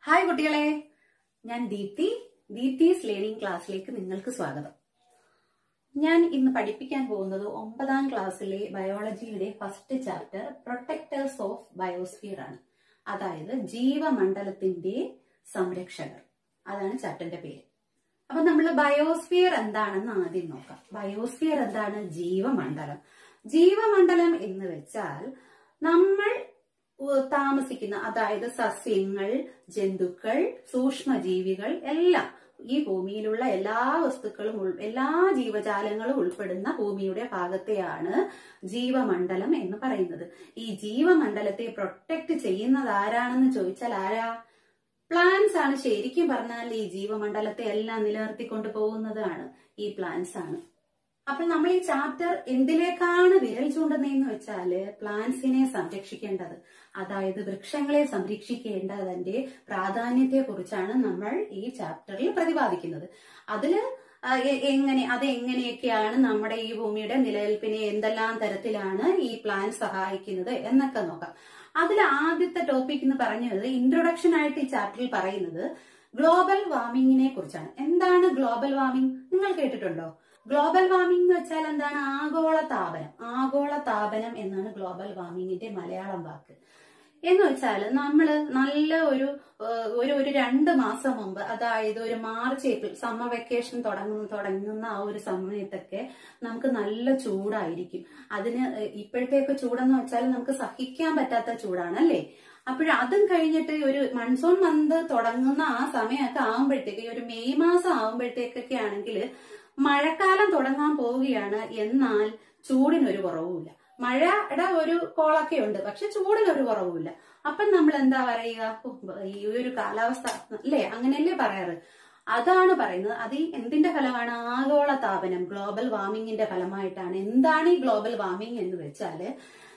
Hi കുട്ടികളെ ഞാൻ Deepthi ദീപ്തീസ് learning ക്ലാസ്സിലേക്ക് നിങ്ങൾക്ക് സ്വാഗതം ഞാൻ ഇന്ന് പഠിപ്പിക്കാൻ പോകുന്നത് ഒമ്പതാം ക്ലാസ്സിലെ ബയോളജിയുടെ first chapter protectors of biosphere ആണ് അതായത് ജീവമണ്ഡലത്തിന്റെ സംരക്ഷകർ അതാണ് ചാപ്റ്ററിന്റെ പേര് അപ്പൊ നമ്മൾ ബയോസ്ഫിയർ എന്താണെന്ന് ആദ്യം നോക്കാം ബയോസ്ഫിയർ എന്താണ് ജീവമണ്ഡലം ജീവമണ്ഡലം എന്ന് വെച്ചാൽ നമ്മൾ ഉ- താമസിക്കുന്ന അതായത് സസ്യങ്ങൾ ജന്തുക്കൾ സൂക്ഷ്മജീവികൾ എല്ലാം ഈ ഭൂമിയിലുള്ള എല്ലാ വസ്തുക്കളും ഉൾ- എല്ലാ ജീവജാലങ്ങളും ഉൾപ്പെടുന്ന ഭൂമിയുടെ ഭാഗത്തെയാണ് ജീവമണ്ഡലം എന്ന് പറയുന്നത് ഈ ജീവമണ്ഡലത്തെ പ്രൊട്ടക്ട് ചെയ്യുന്നത് ആരാണെന്ന് ചോദിച്ചാൽ ആരാ പ്ലാന്റ്സ് ആണ് ശരിക്കും പറഞ്ഞാൽ ഈ ജീവമണ്ഡലത്തെ എല്ലാം നിലനിർത്തിക്കൊണ്ട് പോകുന്നതാണ് ഈ പ്ലാന്റ്സ് ആണ് അപ്പൊ നമ്മൾ ഈ ചാപ്റ്റർ എന്തിലേക്കാണ് വിരൽ ചൂണ്ടുന്നതെന്ന് വെച്ചാല് പ്ലാന്റ്സിനെ സംരക്ഷിക്കേണ്ടത് അതായത് വൃക്ഷങ്ങളെ സംരക്ഷിക്കേണ്ടതിന്റെ പ്രാധാന്യത്തെ കുറിച്ചാണ് നമ്മൾ ഈ ചാപ്റ്ററിൽ പ്രതിപാദിക്കുന്നത് അതില് ആ, എ- എങ്ങനെ അത് എങ്ങനെയൊക്കെയാണ് നമ്മുടെ ഈ ഭൂമിയുടെ നിലനിൽപ്പിനെ എന്തെല്ലാം തരത്തിലാണ് ഈ പ്ലാൻ സഹായിക്കുന്നത് എന്നൊക്കെ നോക്കാം അതിൽ ആദ്യത്തെ ടോപ്പിക് എന്ന് പറഞ്ഞത് ഇൻട്രൊഡക്ഷൻ ആയിട്ട് ഈ ചാപ്റ്ററിൽ പറയുന്നത് ഗ്ലോബൽ വാർമിങ്ങിനെ കുറിച്ചാണ് എന്താണ് ഗ്ലോബൽ വാർമിംഗ് നിങ്ങൾ കേട്ടിട്ടുണ്ടോ ഗ്ലോബൽ വാർമിംഗ് എന്ന് വെച്ചാൽ എന്താണ് ആഗോള താപനം ആഗോള താപനം എന്നാണ് ഗ്ലോബൽ വാർമിങ്ങിന്റെ മലയാളം വാക്ക് എന്ന് വെച്ചാൽ നമ്മള് നല്ല ഒരു ഏഹ്, ഒരു ഒരു രണ്ട് മാസം മുമ്പ് അതായത് ഒരു മാർച്ച് ഏപ്രിൽ സമ്മർ വെക്കേഷൻ തുടങ്ങുന്ന തുടങ്ങുന്ന ആ ഒരു സമയത്തൊക്കെ നമുക്ക് നല്ല ചൂടായിരിക്കും അതിന് ഏഹ്, ഇപ്പോഴത്തെയൊക്കെ ചൂടെന്ന് വെച്ചാൽ നമുക്ക് സഹിക്കാൻ പറ്റാത്ത ചൂടാണ് അല്ലേ അപ്പോൾ അതും കഴിഞ്ഞിട്ട് ഒരു മൺസൂൺ മന്ത് തുടങ്ങുന്ന ആ സമയമൊക്കെ ആകുമ്പോഴത്തേക്ക് ഈ ഒരു മെയ് മാസം ആകുമ്പോഴത്തേക്കൊക്കെ ആണെങ്കിൽ മഴക്കാലം തുടങ്ങാൻ പോവുകയാണ് എന്നാൽ ചൂടിനൊരു കുറവുമില്ല മഴയുടെ ഒരു കോളൊക്കെ ഉണ്ട് പക്ഷെ ചൂടിനൊരു കുറവുമില്ല അപ്പം നമ്മൾ എന്താ പറയുക ഉം, ഈ ഒരു കാലാവസ്ഥ അല്ലേ അങ്ങനെയല്ലേ പറയാറ് അതാണ് പറയുന്നത് അത് ഈ എന്തിന്റെ ഫലമാണ് ആഗോള താപനം ഗ്ലോബൽ വാർമിങ്ങിന്റെ ഫലമായിട്ടാണ് എന്താണ് ഈ ഗ്ലോബൽ വാർമിംഗ് എന്ന് വെച്ചാല്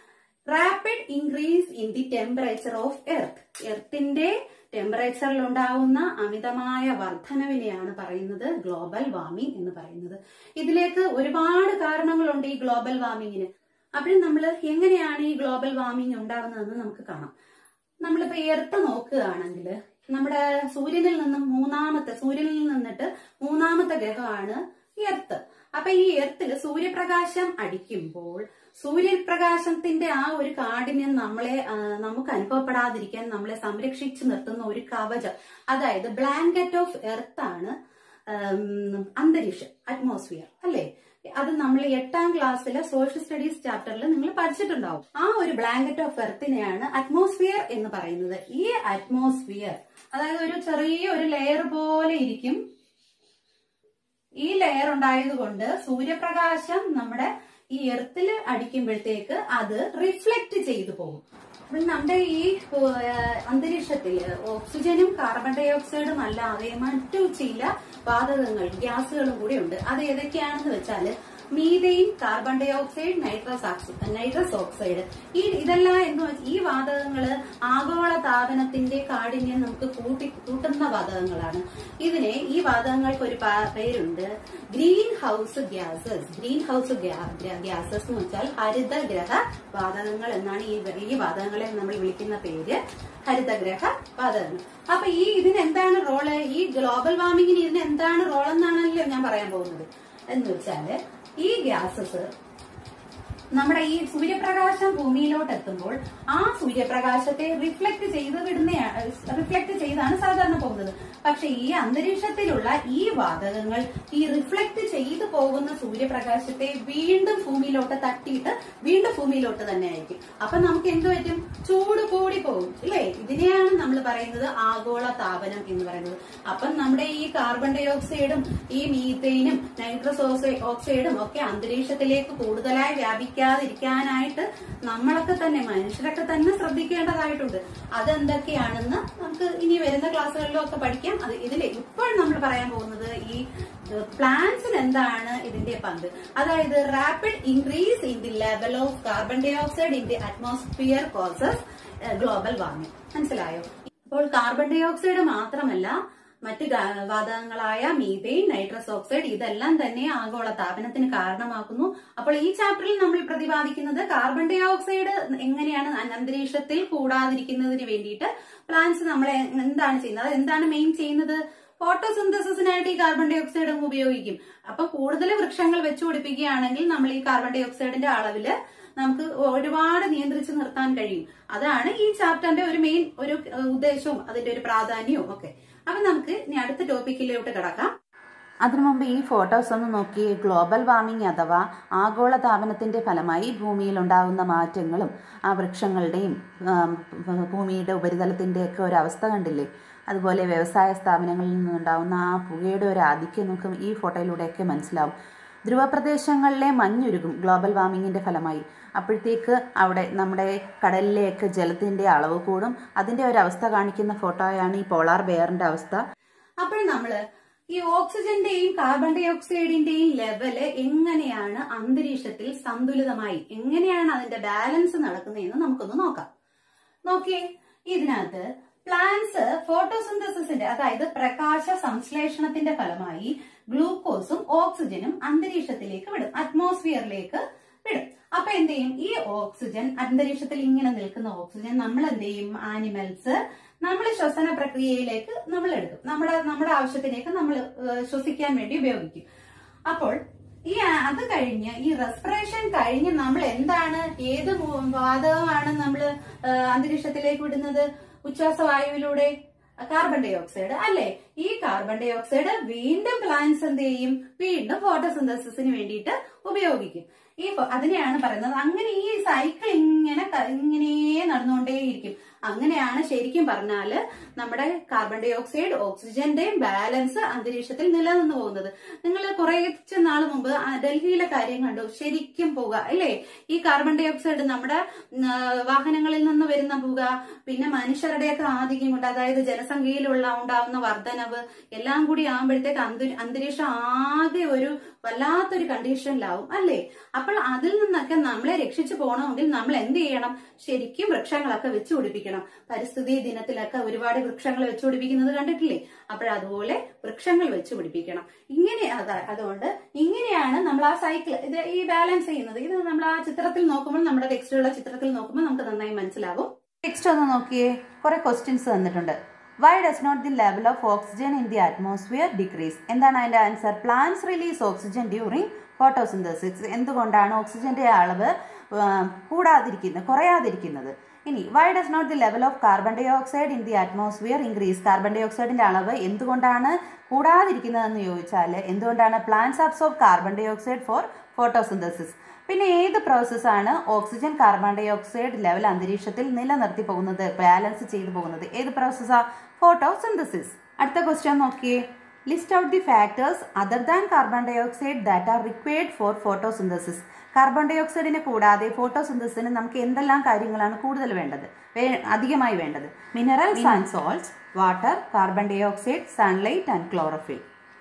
rapid increase in the temperature of earth എർത്തിന്റെ ടെമ്പറേച്ചറിൽ ഉണ്ടാവുന്ന അമിതമായ വർധനവിനെയാണ് പറയുന്നത് ഗ്ലോബൽ വാർമിംഗ് എന്ന് പറയുന്നത് ഇതിലേക്ക് ഒരുപാട് കാരണങ്ങളുണ്ട് ഈ ഗ്ലോബൽ വാർമിങ്ങിന് അപ്പോൾ നമ്മൾ എങ്ങനെയാണ് ഈ ഗ്ലോബൽ വാർമിംഗ് ഉണ്ടാകുന്നതെന്ന് നമുക്ക് കാണാം നമ്മളിപ്പോ എർത്ത് നോക്കുകയാണെങ്കിൽ നമ്മുടെ സൂര്യനിൽ നിന്നും മൂന്നാമത്തെ സൂര്യനിൽ നിന്നിട്ട് മൂന്നാമത്തെ ഗ്രഹമാണ് എർത്ത് അപ്പൊ ഈ എർത്തിൽ സൂര്യപ്രകാശം അടിക്കുമ്പോൾ സൂര്യപ്രകാശത്തിന്റെ ആ ഒരു കാഠിന്യം നമ്മളെ ആ, നമുക്ക് അനുഭവപ്പെടാതിരിക്കാൻ നമ്മളെ സംരക്ഷിച്ചു നിർത്തുന്ന ഒരു കവചം അതായത് ബ്ലാങ്കറ്റ് ഓഫ് എർത്ത് ആണ് ഉം, അന്തരീക്ഷം അറ്റ്മോസ്ഫിയർ അല്ലേ അത് നമ്മൾ എട്ടാം ക്ലാസ്സിലെ സോഷ്യൽ സ്റ്റഡീസ് ചാപ്റ്ററിൽ നിങ്ങൾ പഠിച്ചിട്ടുണ്ടാവും ആ ഒരു ബ്ലാങ്കറ്റ് ഓഫ് എർത്തിനെയാണ് അറ്റ്മോസ്ഫിയർ എന്ന് പറയുന്നത് ഈ അറ്റ്മോസ്ഫിയർ അതായത് ഒരു ചെറിയ ഒരു ലെയർ പോലെ ഇരിക്കും ഈ ലെയർ ഉണ്ടായതുകൊണ്ട് സൂര്യപ്രകാശം നമ്മുടെ ഈ എർത്തിൽ അടിക്കുമ്പോഴത്തേക്ക് അത് റിഫ്ലക്ട് ചെയ്തു പോകും അപ്പോൾ നമ്മുടെ ഈ ഏഹ്, അന്തരീക്ഷത്തില് ഓക്സിജനും കാർബൺ ഡൈ ഓക്സൈഡും അല്ലാതെ മറ്റു ചില വാതകങ്ങൾ ഗ്യാസുകളും കൂടി ഉണ്ട് അത് ഏതൊക്കെയാണെന്ന് വെച്ചാല് methane carbon dioxide nitrous oxide nitrous oxide ഈ ഇതെല്ലാം എന്ന് വെച്ചാൽ ഈ വാതകങ്ങള് ആഗോള താപനത്തിന്റെ കാഠിന്യം നമുക്ക് കൂട്ടി കൂട്ടുന്ന വാതകങ്ങളാണ് ഇതിനെ ഈ വാതകങ്ങൾക്ക് ഒരു പാ- പേരുണ്ട് greenhouse gases greenhouse gases എന്ന് വെച്ചാൽ ഹരിതഗ്രഹ വാതകങ്ങൾ എന്നാണ് ഈ ഈ വാതകങ്ങളെ നമ്മൾ വിളിക്കുന്ന പേര് ഹരിതഗ്രഹ വാതകങ്ങൾ അപ്പൊ ഈ ഇതിന് എന്താണ് റോള് ഈ ഗ്ലോബൽ വാർമിങ്ങിന് ഇതിന് എന്താണ് റോൾ എന്നാണല്ലോ ഞാൻ പറയാൻ പോകുന്നത് എന്ന് വെച്ചാല് ഈ ഗ്യാസസ് നമ്മുടെ ഈ സൂര്യപ്രകാശം ഭൂമിയിലോട്ട് എത്തുമ്പോൾ ആ സൂര്യപ്രകാശത്തെ റിഫ്ലക്ട് ചെയ്ത് വിടുന്ന റിഫ്ലക്ട് ചെയ്താണ് സാധാരണ പോകുന്നത് പക്ഷെ ഈ അന്തരീക്ഷത്തിലുള്ള ഈ വാതകങ്ങൾ ഈ റിഫ്ലക്ട് ചെയ്തു പോകുന്ന സൂര്യപ്രകാശത്തെ വീണ്ടും ഭൂമിയിലോട്ട് തട്ടിയിട്ട് വീണ്ടും ഭൂമിയിലോട്ട് തന്നെ ആയിരിക്കും അപ്പൊ നമുക്ക് എന്ത് പറ്റും ചൂട് കൂടി പോകും ഇല്ലേ ഇതിനെയാണ് നമ്മൾ പറയുന്നത് ആഗോള താപനം എന്ന് പറയുന്നത് അപ്പം നമ്മുടെ ഈ കാർബൺ ഡൈ ഓക്സൈഡും ഈ മീത്തൈനും നൈട്രസ് ഓക്സൈ- ഓക്സൈഡും ഒക്കെ അന്തരീക്ഷത്തിലേക്ക് കൂടുതലായി വ്യാപിക്കാതിരിക്കാനായിട്ട് നമ്മളൊക്കെ തന്നെ മനുഷ്യരൊക്കെ തന്നെ ശ്രദ്ധിക്കേണ്ടതായിട്ടുണ്ട് അതെന്തൊക്കെയാണെന്ന് നമുക്ക് ഇനി വരുന്ന ക്ലാസ്സുകളിലും ഒക്കെ പഠിക്കാം അത് ഇതിൽ ഇപ്പോൾ നമ്മൾ പറയാൻ പോകുന്നത് ഈ പ്ലാന്റ്സിന് എന്താണ് ഇതിന്റെ പങ്ക് അതായത് rapid increase in the level of carbon dioxide in the atmosphere causes global warming മനസ്സിലായോ അപ്പോൾ കാർബൺ ഡൈ ഓക്സൈഡ് മാത്രമല്ല മറ്റ് ഗാ- വാതകങ്ങളായ മീഥെയിൻ നൈട്രസ് ഓക്സൈഡ് ഇതെല്ലാം തന്നെ ആഗോള താപനത്തിന് കാരണമാക്കുന്നു അപ്പോൾ ഈ ചാപ്റ്ററിൽ നമ്മൾ പ്രതിപാദിക്കുന്നത് കാർബൺ ഡൈ ഓക്സൈഡ് എങ്ങനെയാണ് അ- അന്തരീക്ഷത്തിൽ കൂടാതിരിക്കുന്നതിന് വേണ്ടിയിട്ട് പ്ലാന്റ്സ് നമ്മൾ എന്താണ് ചെയ്യുന്നത് അത് എന്താണ് മെയിൻ ചെയ്യുന്നത് ഫോട്ടോസിന്തസിസിനായിട്ട് ഈ കാർബൺ ഡൈ ഓക്സൈഡ് അങ്ങ് ഉപയോഗിക്കും അപ്പൊ കൂടുതൽ വൃക്ഷങ്ങൾ വെച്ചു പിടിപ്പിക്കുകയാണെങ്കിൽ നമ്മൾ ഈ കാർബൺ ഡൈ ഓക്സൈഡിന്റെ അളവില് നമുക്ക് ഒരുപാട് നിയന്ത്രിച്ച് നിർത്താൻ കഴിയും അതാണ് ഈ ചാപ്റ്ററിന്റെ ഒരു മെയിൻ ഒരു ഏഹ്, ഉദ്ദേശവും അതിന്റെ ഒരു പ്രാധാന്യവും ഒക്കെ അപ്പൊ നമുക്ക് ഇനി അടുത്ത ടോപ്പിക്കിലോട്ട് കിടക്കാം അതിനു മുമ്പ് ഈ ഫോട്ടോസ് ഒന്ന് നോക്കി ഗ്ലോബൽ വാർമിംഗ് അഥവാ ആഗോള താപനത്തിൻ്റെ ഫലമായി ഭൂമിയിൽ ഉണ്ടാകുന്ന മാറ്റങ്ങളും ആ വൃക്ഷങ്ങളുടെയും ആം, ഭൂമിയുടെ ഉപരിതലത്തിൻ്റെയൊക്കെ ഒരു അവസ്ഥ കണ്ടില്ലേ അതുപോലെ വ്യവസായ സ്ഥാപനങ്ങളിൽ നിന്നുണ്ടാകുന്ന ആ പുകയുടെ ഒരു ആധിക്യം നമുക്ക് ഈ ഫോട്ടോയിലൂടെയൊക്കെ മനസ്സിലാവും ധ്രുവപ്രദേശങ്ങളിലെ മഞ്ഞുരുകും ഗ്ലോബൽ വാർമിങ്ങിൻ്റെ ഫലമായി അപ്പോഴത്തേക്ക് അവിടെ നമ്മുടെ കടലിലെയൊക്കെ ജലത്തിൻ്റെ അളവ് കൂടും അതിൻ്റെ ഒരു അവസ്ഥ കാണിക്കുന്ന ഫോട്ടോയാണ് ഈ പോളാർ ബെയറിൻ്റെ അവസ്ഥ അപ്പോൾ നമ്മള് ഈ ഓക്സിജന്റെയും കാർബൺ ഡൈ ഓക്സൈഡിന്റെയും ലെവല് എങ്ങനെയാണ് അന്തരീക്ഷത്തിൽ സന്തുലിതമായി എങ്ങനെയാണ് അതിന്റെ ബാലൻസ് നടക്കുന്നതെന്ന് നമുക്കൊന്ന് നോക്കാം നോക്കിയേ ഇതിനകത്ത് പ്ലാന്റ്സ് ഫോട്ടോസിന്തസിന്റെ അതായത് പ്രകാശ സംശ്ലേഷണത്തിന്റെ ഫലമായി ഗ്ലൂക്കോസും ഓക്സിജനും അന്തരീക്ഷത്തിലേക്ക് വിടും അറ്റ്മോസ്ഫിയറിലേക്ക് വിടും അപ്പൊ എന്ത് ചെയ്യും ഈ ഓക്സിജൻ അന്തരീക്ഷത്തിൽ ഇങ്ങനെ നിൽക്കുന്ന ഓക്സിജൻ നമ്മൾ എന്ത് ചെയ്യും ആനിമൽസ് നമ്മൾ ശ്വസന പ്രക്രിയയിലേക്ക് നമ്മൾ എടുക്കും നമ്മുടെ നമ്മുടെ ആവശ്യത്തിലേക്ക് നമ്മൾ ശ്വസിക്കാൻ വേണ്ടി ഉപയോഗിക്കും അപ്പോൾ ഈ ആ- അത് കഴിഞ്ഞ് ഈ റെസ്പിറേഷൻ കഴിഞ്ഞ് നമ്മൾ എന്താണ് ഏത് മൂ- വാതകമാണ് നമ്മൾ അന്തരീക്ഷത്തിലേക്ക് വിടുന്നത് ഉച്ഛ്വാസവായുവിലൂടെ കാർബൺ ഡൈ ഓക്സൈഡ് അല്ലെ ഈ കാർബൺ ഡൈ ഓക്സൈഡ് വീണ്ടും പ്ലാന്റ്സ് എന്ത് ചെയ്യും വീണ്ടും ഫോട്ടോസിന്തസിന് വേണ്ടിയിട്ട് ഉപയോഗിക്കും ഈ ഫോ- അതിനെയാണ് പറയുന്നത് അങ്ങനെ ഈ സൈക്കിൾ ഇങ്ങനെ ക- ഇങ്ങനെ നടന്നുകൊണ്ടേയിരിക്കും അങ്ങനെയാണ് ശരിക്കും പറഞ്ഞാല് നമ്മുടെ കാർബൺ ഡൈ ഓക്സൈഡ് ഓക്സിജന്റെയും ബാലൻസ് അന്തരീക്ഷത്തിൽ നിലനിന്ന് പോകുന്നത് നിങ്ങൾ കുറച്ച് നാൾ മുമ്പ് ആ ഡൽഹിയിലെ കാര്യം കണ്ടു ശരിക്കും പുക അല്ലേ ഈ കാർബൺ ഡൈ ഓക്സൈഡ് നമ്മുടെ ഉം, ആ, വാഹനങ്ങളിൽ നിന്ന് വരുന്ന പുക പിന്നെ മനുഷ്യരുടെയൊക്കെ ആധിക്യം കൊണ്ട് അതായത് ജനസംഖ്യയിലുള്ള ഉണ്ടാവുന്ന വർധനവ് എല്ലാം കൂടി ആകുമ്പോഴത്തേക്ക് അന്തരി- അന്തരീക്ഷം ആകെ ഒരു വല്ലാത്തൊരു കണ്ടീഷനിലാവും അല്ലേ അപ്പോൾ അതിൽ നിന്നൊക്കെ നമ്മളെ രക്ഷിച്ചു പോകണമെങ്കിൽ നമ്മൾ എന്ത് ചെയ്യണം ശരിക്കും വൃക്ഷങ്ങളൊക്കെ വെച്ചു പിടിപ്പിക്കണം പരിസ്ഥിതി ദിനത്തിലൊക്കെ ഒരുപാട് വൃക്ഷങ്ങൾ വെച്ചു പിടിപ്പിക്കുന്നത് കണ്ടിട്ടില്ലേ അപ്പോഴതുപോലെ വൃക്ഷങ്ങൾ വെച്ചു പിടിപ്പിക്കണം ഇങ്ങനെ അതാ- അതുകൊണ്ട് ഇങ്ങനെയാണ് നമ്മൾ ആ സൈക്കിൾ ഇത് ഈ ബാലൻസ് ചെയ്യുന്നത് ഇത് നമ്മൾ ആ ചിത്രത്തിൽ നോക്കുമ്പോൾ നമ്മുടെ ടെക്സ്റ്റിലുള്ള ചിത്രത്തിൽ നോക്കുമ്പോൾ നമുക്ക് നന്നായി മനസ്സിലാകും നെക്സ്റ്റ് ഒന്ന് നോക്കിയേ കുറെ ക്വസ്റ്റ്യൻസ് തന്നിട്ടുണ്ട് why does not the level of oxygen in the atmosphere decrease എന്താണ് അതിന്റെ answer plants release oxygen during photosynthesis എന്തുകൊണ്ടാണ് ഓക്സിജന്റെ അളവ് ആ, കൂടാതിരിക്കുന്നത് കുറയാതിരിക്കുന്നത് ഇനി why does not the level of carbon dioxide in the atmosphere increase carbon ഡൈ ഓക്സൈഡിന്റെ അളവ് എന്തുകൊണ്ടാണ് കൂടാതിരിക്കുന്നതെന്ന് ചോദിച്ചാൽ എന്തുകൊണ്ടാണ് plants absorb carbon dioxide for photosynthesis പിന്നെ ഏത് പ്രോസസ്സാണ് oxygen carbon dioxide level അന്തരീക്ഷത്തിൽ നിലനിർത്തി പോകുന്നത് ബാലൻസ് ചെയ്തു പോകുന്നത് ഏത് പ്രോസസ്സാ ഫോട്ടോസിന്തസിസ് അടുത്ത ക്വസ്റ്റ്യൻ നോക്കിയേ list out the factors other than carbon dioxide that are required for photosynthesis carbon ഡൈ ഓക്സൈഡിനെ കൂടാതെ ഫോട്ടോസിന്തസിന് നമുക്ക് എന്തെല്ലാം കാര്യങ്ങളാണ് കൂടുതൽ വേണ്ടത് വേ- അധികമായി വേണ്ടത് minerals and salts water carbon dioxide sunlight and chlorophyll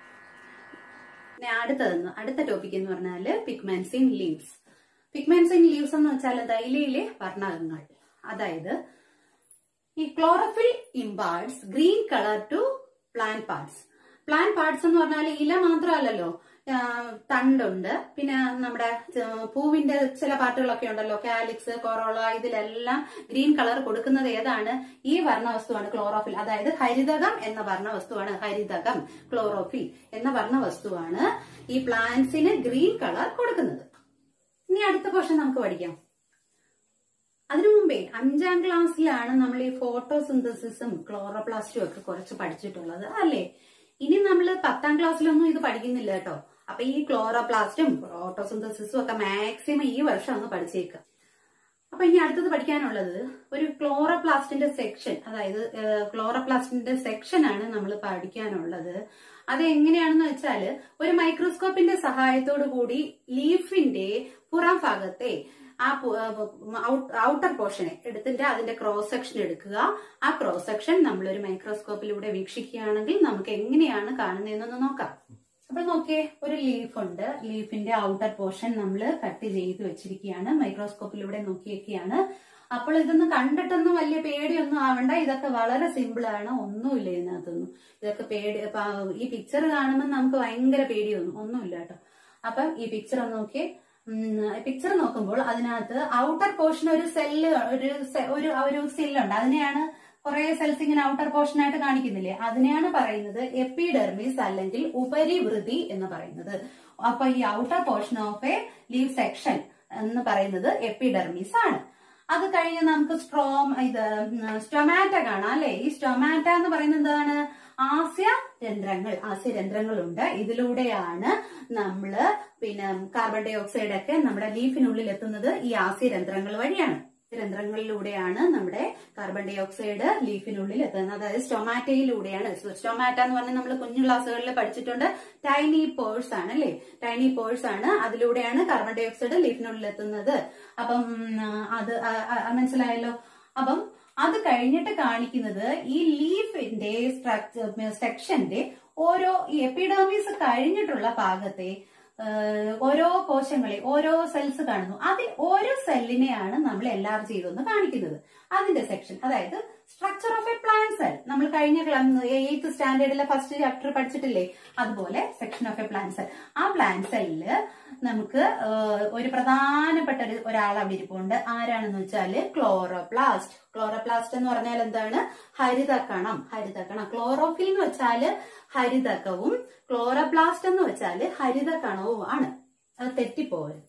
ഇനി അടുത്തതെന്ന് അടുത്ത ടോപ്പിക് എന്ന് പറഞ്ഞാല് pigments in leaves pigments in leaves എന്ന് വെച്ചാൽ എന്താ ഇലയിലെ വർണ്ണകങ്ങൾ അതായത് ഈ chlorophyll imparts green colour to plant parts plant parts എന്ന് പറഞ്ഞാൽ ഇല മാത്രമല്ലല്ലോ ആ, തണ്ടുണ്ട് പിന്നെ നമ്മുടെ ആ, പൂവിന്റെ ചില പാർട്ടുകളൊക്കെ ഉണ്ടല്ലോ കാലിക്സ് കൊറോള ഇതിലെല്ലാം ഗ്രീൻ കളർ കൊടുക്കുന്നത് ഏതാണ് ഈ വർണ്ണവസ്തുവാണ് ക്ലോറോഫിൽ അതായത് ഹരിതകം എന്ന വർണ്ണവസ്തുവാണ് ഹരിതകം ക്ലോറോഫിൽ എന്ന വർണ്ണവസ്തുവാണ് ഈ പ്ലാന്റ്സിന് ഗ്രീൻ കളർ കൊടുക്കുന്നത് ഇനി അടുത്ത പോർഷൻ നമുക്ക് പഠിക്കാം അതിനു മുമ്പേ അഞ്ചാം ക്ലാസ്സിലാണ് നമ്മൾ ഈ ഫോട്ടോസിന്തസിസും ക്ലോറോപ്ലാസ്റ്റും ഒക്കെ കുറച്ച് പഠിച്ചിട്ടുള്ളത് അല്ലേ ഇനി നമ്മൾ പത്താം ക്ലാസ്സിലൊന്നും ഇത് പഠിക്കുന്നില്ല കേട്ടോ അപ്പൊ ഈ ക്ലോറോപ്ലാസ്റ്റും ഫോട്ടോസിന്തസിസും ഒക്കെ മാക്സിമം ഈ വർഷം ഒന്ന് പഠിച്ചേക്കുക അപ്പൊ ഇനി അടുത്തത് പഠിക്കാനുള്ളത് ഒരു ക്ലോറോപ്ലാസ്റ്റിന്റെ സെക്ഷൻ അതായത് ക്ലോറോപ്ലാസ്റ്റിന്റെ സെക്ഷൻ ആണ് നമ്മൾ പഠിക്കാനുള്ളത് അത് എങ്ങനെയാണെന്ന് വെച്ചാൽ ഒരു മൈക്രോസ്കോപ്പിന്റെ സഹായത്തോടു കൂടി ലീഫിന്റെ പുറം ഭാഗത്തെ ആ ഔട്ടർ പോർഷനെ എടുത്തിട്ട് അതിന്റെ ക്രോസ് സെക്ഷൻ എടുക്കുക ആ ക്രോസ് സെക്ഷൻ നമ്മൾ ഒരു മൈക്രോസ്കോപ്പിലൂടെ വീക്ഷിക്കുകയാണെങ്കിൽ നമുക്ക് എങ്ങനെയാണ് കാണുന്നതെന്നൊന്ന് നോക്കാം അപ്പൊ നോക്കിയേ ഒരു ലീഫ് ഉണ്ട് ലീഫിന്റെ ഔട്ടർ പോർഷൻ നമ്മൾ കട്ട് ചെയ്ത് വെച്ചിരിക്കുകയാണ് മൈക്രോസ്കോപ്പിലൂടെ നോക്കിയൊക്കെയാണ് അപ്പോൾ ഇതൊന്നും കണ്ടിട്ടൊന്നും വലിയ പേടിയൊന്നും ആവണ്ട ഇതൊക്കെ വളരെ സിമ്പിൾ ആണ് ഒന്നുമില്ല ഇതിനകത്തൊന്നും ഇതൊക്കെ പേടി ഇപ്പൊ ഈ പിക്ചർ കാണുമ്പോൾ നമുക്ക് ഭയങ്കര പേടിയൊന്നും ഒന്നുമില്ല കേട്ടോ അപ്പം ഈ പിക്ചർ ഒന്ന് നോക്കിയേ പിക്ചർ നോക്കുമ്പോൾ അതിനകത്ത് ഔട്ടർ പോർഷൻ ഒരു സെല്ല് ഒരു se- ഒരു ഒരു സെല്ലുണ്ട് അതിനെയാണ് കുറെ സെൽസ് ഇങ്ങനെ ഔട്ടർ പോർഷൻ ആയിട്ട് കാണിക്കുന്നില്ലേ അതിനെയാണ് പറയുന്നത് എപ്പിഡെർമിസ് അല്ലെങ്കിൽ ഉപരിവൃതി എന്ന് പറയുന്നത് അപ്പൊ ഈ outer portion of a leaf section എന്ന് പറയുന്നത് എപ്പിഡെർമിസ് ആണ് അത് കഴിഞ്ഞ് നമുക്ക് സ്ട്രോം ഇത് സ്റ്റൊമാറ്റ കാണാം അല്ലെ ഈ സ്റ്റൊമാറ്റ എന്ന് പറയുന്നത് എന്താണ് ആസ്യ രന്ധ്രങ്ങൾ ആസ്യ രന്ധ്രങ്ങളുണ്ട് ഇതിലൂടെയാണ് നമ്മള് പിന്നെ കാർബൺ ഡൈ ഓക്സൈഡ് ഒക്കെ നമ്മുടെ ലീഫിനുള്ളിൽ എത്തുന്നത് ഈ ആസ്യ രന്ധ്രങ്ങൾ വഴിയാണ് രന്ധ്രങ്ങളിലൂടെയാണ് നമ്മുടെ കാർബൺ ഡൈ ഓക്സൈഡ് ലീഫിനുള്ളിൽ എത്തുന്നത് അതായത് സ്റ്റൊമാറ്റയിലൂടെയാണ് സ്റ്റൊമാറ്റ എന്ന് പറഞ്ഞാൽ നമ്മൾ കുഞ്ഞു ക്ലാസ്സുകളിൽ പഠിച്ചിട്ടുണ്ട് ടൈനി പോഴ്സ് ആണ് അല്ലേ ടൈനി പോഴ്സ് ആണ് അതിലൂടെയാണ് കാർബൺ ഡൈ ഓക്സൈഡ് ലീഫിനുള്ളിൽ എത്തുന്നത് അപ്പം ഉം, അത് ആ- ആ- ആ മനസ്സിലായല്ലോ അപ്പം അത് കഴിഞ്ഞിട്ട് കാണിക്കുന്നത് ഈ ലീഫിന്റെ സ്ട്രക്ചർ സെക്ഷന്റെ ഓരോ ഈ എപ്പിഡേമിസ് കഴിഞ്ഞിട്ടുള്ള ഭാഗത്തെ ഏഹ്, ഓരോ കോശങ്ങളെ ഓരോ സെൽസ് കാണുന്നു അതിൽ ഓരോ സെല്ലിനെയാണ് നമ്മൾ എല്ലാർ ചെയ്തെന്ന് കാണിക്കുന്നത് അതിന്റെ സെക്ഷൻ അതായത് structure of a plant cell നമ്മൾ കഴിഞ്ഞ എയ്ത്ത് സ്റ്റാൻഡേർഡിലെ ഫസ്റ്റ് ചാപ്റ്റർ പഠിച്ചിട്ടില്ലേ അതുപോലെ section of a plant cell ആ പ്ലാൻ സെല്ലില് നമുക്ക് ഏഹ്, ഒരു പ്രധാനപ്പെട്ട ഒരു ഒരാൾ അവിടെ ഇരിപ്പുണ്ട് ആരാണെന്ന് വെച്ചാല് ക്ലോറോപ്ലാസ്റ്റ് ക്ലോറോപ്ലാസ്റ്റ് എന്ന് പറഞ്ഞാൽ എന്താണ് ഹരിതകണം ഹരിതകണം ക്ലോറോഫിൽ എന്ന് വെച്ചാല് ഹരിതകവും ക്ലോറോപ്ലാസ്റ്റ് എന്ന് വെച്ചാല് ഹരിതകണവും ആണ് അത് തെറ്റിപ്പോവരുത്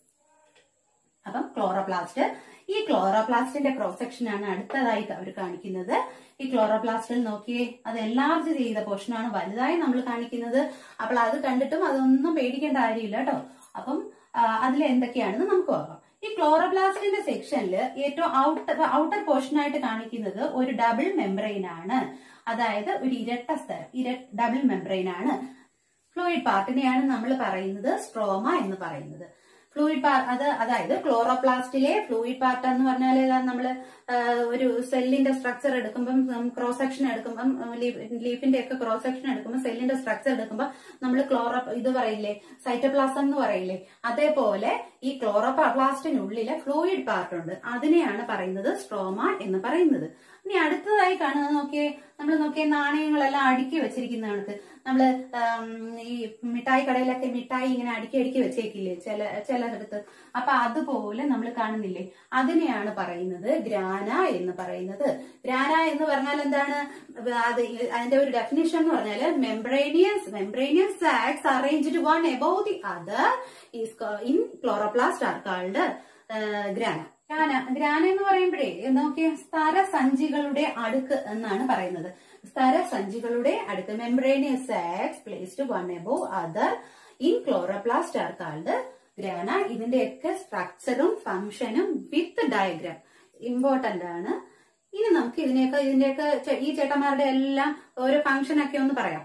അപ്പം ക്ലോറോപ്ലാസ്റ്റ് ഈ ക്ലോറോപ്ലാസ്റ്റിന്റെ ക്രോസ് സെക്ഷൻ ആണ് അടുത്തതായി അവർ കാണിക്കുന്നത് ഈ ക്ലോറോപ്ലാസ്റ്റിൽ നോക്കിയേ അത് എൻലാർജ് ചെയ്ത പോർഷനാണ് വലുതായി നമ്മൾ കാണിക്കുന്നത് അപ്പോൾ അത് കണ്ടിട്ടും അതൊന്നും പേടിക്കേണ്ട കാര്യമില്ല കേട്ടോ അപ്പം അതിൽ എന്തൊക്കെയാണെന്ന് നമുക്ക് നോക്കാം ഈ ക്ലോറോപ്ലാസ്റ്റിന്റെ സെക്ഷനിൽ ഏറ്റവും ഔട്ടർ ഔട്ടർ പോർഷൻ ആയിട്ട് കാണിക്കുന്നത് ഒരു ഡബിൾ മെംബ്രെയിൻ ആണ് അതായത് ഒരു ഇരട്ട സ്ഥലം ഇര ഡബിൾ മെംബ്രെയിൻ ആണ് ഫ്ലൂയിഡ് പാർട്ടിനെയാണ് നമ്മൾ പറയുന്നത് സ്ട്രോമ എന്ന് പറയുന്നത് ഫ്ലൂയിഡ് പാർട്ട് അത് അതായത് ക്ലോറോപ്ലാസ്റ്റിലെ ഫ്ലൂയിഡ് പാർട്ട് എന്ന് പറഞ്ഞാൽ നമ്മൾ ഒരു സെല്ലിന്റെ സ്ട്രക്ചർ എടുക്കുമ്പം ക്രോസ് സെക്ഷൻ എടുക്കുമ്പം ലീഫിന്റെ ഒക്കെ ക്രോസ് സെക്ഷൻ എടുക്കുമ്പോൾ സെല്ലിന്റെ സ്ട്രക്ചർ എടുക്കുമ്പോൾ നമ്മൾ ക്ലോറോ ഇത് പറയില്ലേ സൈറ്റോപ്ലാസം എന്ന് പറയില്ലേ അതേപോലെ ഈ ക്ലോറോപ്ലാസ്റ്റിനുള്ളിലെ ഫ്ലൂയിഡ് പാർട്ട് ഉണ്ട് അതിനെയാണ് പറയുന്നത് സ്ട്രോമ എന്ന് പറയുന്നത് ഇനി അടുത്തതായി കാണുന്നത് നോക്കിയേ നമ്മൾ നോക്കിയ നാണയങ്ങളെല്ലാം അടുക്കി വെച്ചിരിക്കുന്ന കണക്ക് നമ്മള് ആം, ഈ മിഠായി കടയിലൊക്കെ മിഠായി ഇങ്ങനെ അടുക്കി അടുക്കി വെച്ചേക്കില്ലേ ചില ചിലയിടത്ത് അപ്പൊ അതുപോലെ നമ്മൾ കാണുന്നില്ലേ അതിനെയാണ് പറയുന്നത് ഗ്രാന എന്ന് പറയുന്നത് ഗ്രാന എന്ന് പറഞ്ഞാൽ എന്താണ് അത് അതിന്റെ ഒരു ഡെഫിനിഷൻ എന്ന് പറഞ്ഞാല് membranous membranous sacs arranged one above the other is in chloroplast are called grana grana grana എന്ന് പറയുമ്പോഴേ നോക്കിയ സ്ഥരസഞ്ചികളുടെ അടുക്ക് എന്നാണ് പറയുന്നത് സ്ഥരസഞ്ചികളുടെ അടുക്ക് membranous sacs placed one above other in chloroplast are called grana ഇതിന്റെയൊക്കെ സ്ട്രക്ചറും ഫംഗ്ഷനും വിത്ത് ഡയഗ്രാം ഇമ്പോർട്ടന്റ് ആണ് ഇനി നമുക്ക് ഇതിനെയൊക്കെ ഇതിന്റെയൊക്കെ ചെ- ഈ ചേട്ടന്മാരുടെ എല്ലാം ഓരോ ഫംഗ്ഷൻ ഒക്കെ ഒന്ന് പറയാം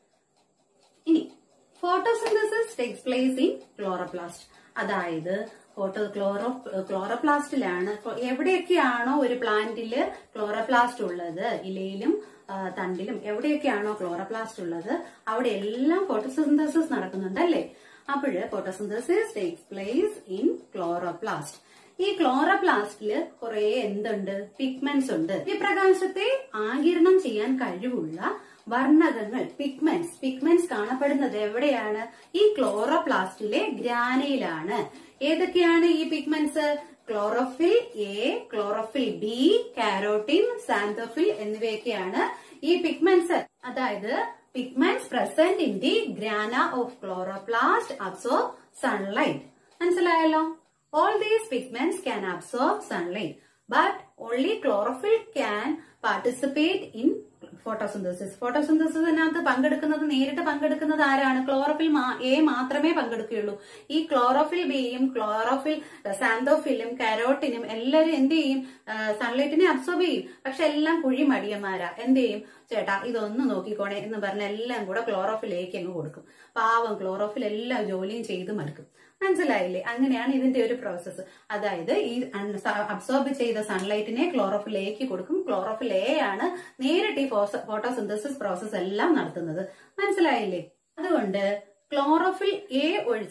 ഇനി photosynthesis takes place in chloroplast അതായത് ഫോട്ടോ ക്ലോറോ ക്ലോറോപ്ലാസ്റ്റിലാണ് എവിടെയൊക്കെയാണോ ഒരു പ്ലാന്റില് ക്ലോറോപ്ലാസ്റ്റ് ഉള്ളത് ഇലയിലും ആ, തണ്ടിലും എവിടെയൊക്കെയാണോ ക്ലോറോപ്ലാസ്റ്റ് ഉള്ളത് അവിടെ എല്ലാം ഫോട്ടോസിന്തസിസ് നടക്കുന്നുണ്ട് അല്ലേ അപ്പോഴ് photosynthesis takes place in chloroplast ഈ ക്ലോറോപ്ലാസ്റ്റില് കുറെ എന്തുണ്ട് പിഗ്മെന്റ്സ് ഉണ്ട് ഈ പ്രകാശത്തെ ആകിരണം ചെയ്യാൻ കഴിവുള്ള വർണ്ണകങ്ങൾ പിഗ്മെന്റ്സ് പിഗ്മെന്റ്സ് കാണപ്പെടുന്നത് എവിടെയാണ് ഈ ക്ലോറോപ്ലാസ്റ്റിലെ ഗ്രാനയിലാണ് ഏതൊക്കെയാണ് ഈ pigments chlorophyll A chlorophyll B carotene xanthophyll എന്നിവയൊക്കെയാണ് ഈ പിഗ്മെന്റ്സ് അതായത് pigments present in the grana of chloroplast absorb sunlight മനസ്സിലായല്ലോ all these pigments can absorb sunlight but only chlorophyll can participate in photosynthesis ഫോട്ടോസിന്തസിസിനകത്ത് പങ്കെടുക്കുന്നത് നേരിട്ട് പങ്കെടുക്കുന്നത് ആരാണ് ക്ലോറോഫിൽ എ മാത്രമേ പങ്കെടുക്കുകയുള്ളൂ ഈ ക്ലോറോഫിൽ ബിയും ക്ലോറോഫിൽ സാന്തോഫിലും കരോട്ടിനും എല്ലാവരും എന്ത് ചെയ്യും സൺലൈറ്റിനെ അബ്സോർബ് ചെയ്യും പക്ഷെ എല്ലാം കുഴി മടിയന്മാരാ എന്ത് ചെയ്യും ചേട്ടാ ഇതൊന്ന് നോക്കിക്കോണേ എന്ന് പറഞ്ഞ എല്ലാം കൂടെ ക്ലോറോഫിലേക്ക് അങ്ങ് കൊടുക്കും പാവം ക്ലോറോഫിൽ എല്ലാ ജോലിയും ചെയ്ത് മടുക്കും മനസ്സിലായില്ലേ അങ്ങനെയാണ് ഇതിന്റെ ഒരു പ്രോസസ്സ് അതായത് ഈ അബ്സോർബ് ചെയ്ത സൺലൈറ്റിനെ ക്ലോറോഫിലേക്ക് കൊടുക്കും ക്ലോറോഫിൽ എ ആണ് നേരിട്ട് ഈ ഫോട്ടോസിന്തസിസ് പ്രോസസ് എല്ലാം നടത്തുന്നത് മനസ്സിലായില്ലേ അതുകൊണ്ട് ക്ലോറോഫിൽ എ ഒഴിച്ച്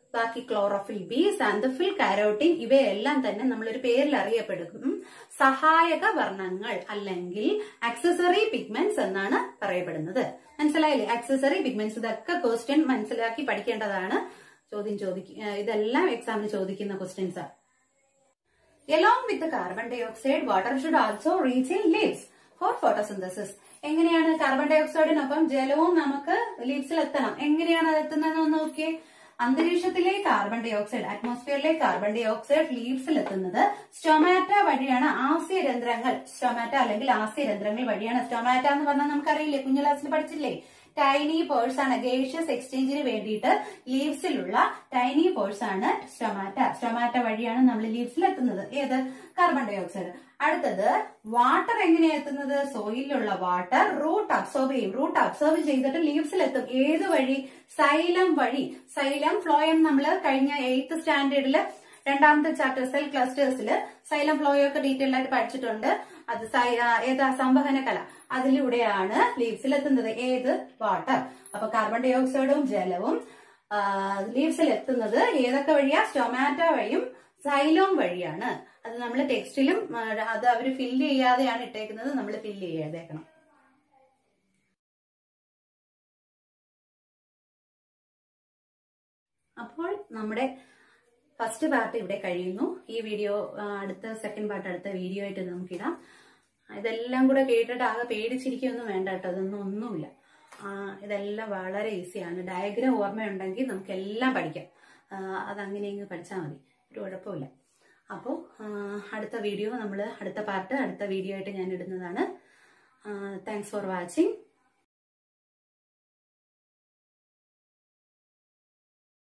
ബാക്കി ക്ലോറോഫിൽ ബി സാന്തഫിൽ കാരോട്ടിൻ ഇവയെല്ലാം തന്നെ നമ്മളൊരു പേരിൽ അറിയപ്പെടും സഹായക വർണ്ണങ്ങൾ അല്ലെങ്കിൽ ആക്സസറി പിഗ്മെന്റ്സ് എന്നാണ് പറയപ്പെടുന്നത് മനസ്സിലായില്ലേ ആക്സസറി പിഗ്മെന്റ്സ് ഇതൊക്കെ ക്വസ്റ്റ്യൻ മനസ്സിലാക്കി പഠിക്കേണ്ടതാണ് ചോദ്യം ചോദിക്കുക ഇതെല്ലാം എക്സാമിന് ചോദിക്കുന്ന ക്വസ്റ്റ്യൻസ് ആണ് Along with the carbon dioxide, water should also reach in leaves for photosynthesis. എങ്ങനെയാണ് കാർബൺ ഡയോക്സൈഡിനൊപ്പം ജലവും നമുക്ക് ലീവ്സിൽ എത്തണം എങ്ങനെയാണ് അത് എത്തുന്നതെന്ന് ഒന്ന് നോക്കിയേ അന്തരീക്ഷത്തിലെ carbon dioxide carbon dioxide എത്തുന്നത് സ്റ്റൊമാറ്റ വഴിയാണ് ആസ്യരന്ധ്രങ്ങൾ സ്റ്റൊമാറ്റ അല്ലെങ്കിൽ ആസ്യരന്ധ്രങ്ങൾ വഴിയാണ് സ്റ്റൊമാറ്റ എന്ന് പറഞ്ഞാൽ നമുക്കറിയില്ലേ കുഞ്ഞു ക്ലാസ്സിൽ പഠിച്ചില്ലേ ടൈനി പേഴ്സ് ആണ് ഗേഷ്യസ് എക്സ്ചേഞ്ചിന് വേണ്ടിയിട്ട് ലീവ്സിലുള്ള ടൈനി പേഴ്സ് ആണ് സ്റ്റൊമാറ്റ സ്റ്റൊമാറ്റ വഴിയാണ് നമ്മൾ ലീവ്സിൽ എത്തുന്നത് ഏത് കാർബൺ ഡയോക്സൈഡ് അടുത്തത് വാട്ടർ എങ്ങനെയാ എത്തുന്നത് സോയിലുള്ള വാട്ടർ റൂട്ട് അബ്സോർബ് ചെയ്യും റൂട്ട് അബ്സോർബ് ചെയ്തിട്ട് ലീവ്സിൽ എത്തും ഏത് വഴി സൈലം വഴി സൈലം ഫ്ലോയം നമ്മൾ കഴിഞ്ഞ എയ്ത്ത് സ്റ്റാൻഡേർഡിൽ രണ്ടാമത്തെ ചാപ്റ്റർ സെൽ ക്ലസ്റ്റേഴ്സിൽ സൈലം ഫ്ലോയോ ഒക്കെ ഡീറ്റെയിൽ ആയിട്ട് പഠിച്ചിട്ടുണ്ട് അത് സൈ- ആ, ഏതാ സംവഹന കല അതിലൂടെയാണ് ലീവ്സിൽ എത്തുന്നത് ഏത് വാട്ടർ അപ്പൊ കാർബൺ ഡൈ ഓക്സൈഡും ജലവും ലീവ്സിൽ എത്തുന്നത് ഏതൊക്കെ വഴിയാ സ്റ്റൊമാറ്റോ വഴിയും സൈലോം വഴിയാണ് അത് നമ്മൾ ടെക്സ്റ്റിലും ആ, അത് അവർ ഫില്ല് ചെയ്യാതെയാണ് ഇട്ടേക്കുന്നത് നമ്മൾ ഫില്ല് ചെയ്യാതേക്കണം അപ്പോൾ നമ്മുടെ ഫസ്റ്റ് പാർട്ട് ഇവിടെ കഴിയുന്നു ഈ വീഡിയോ ആ, അടുത്ത സെക്കൻഡ് പാർട്ട് അടുത്ത വീഡിയോ ആയിട്ട് നമുക്കിടാം ഇതെല്ലാം കൂടെ കേട്ടിട്ട് ആകെ പേടിച്ചിരിക്കൊന്നും വേണ്ട കേട്ടോ അതൊന്നും ഒന്നുമില്ല ആ, ഇതെല്ലാം വളരെ ഈസിയാണ് ഡയഗ്രാം ഓർമ്മയുണ്ടെങ്കിൽ നമുക്ക് എല്ലാം പഠിക്കാം ആ, അതങ്ങനെ ഇങ്ങ് പഠിച്ചാൽ മതി ഒരു കുഴപ്പമില്ല അപ്പോൾ അടുത്ത വീഡിയോ നമ്മൾ അടുത്ത പാർട്ട് അടുത്ത വീഡിയോ ആയിട്ട് ഞാൻ ഇടുന്നതാണ് താങ്ക്സ് ഫോർ വാച്ചിങ്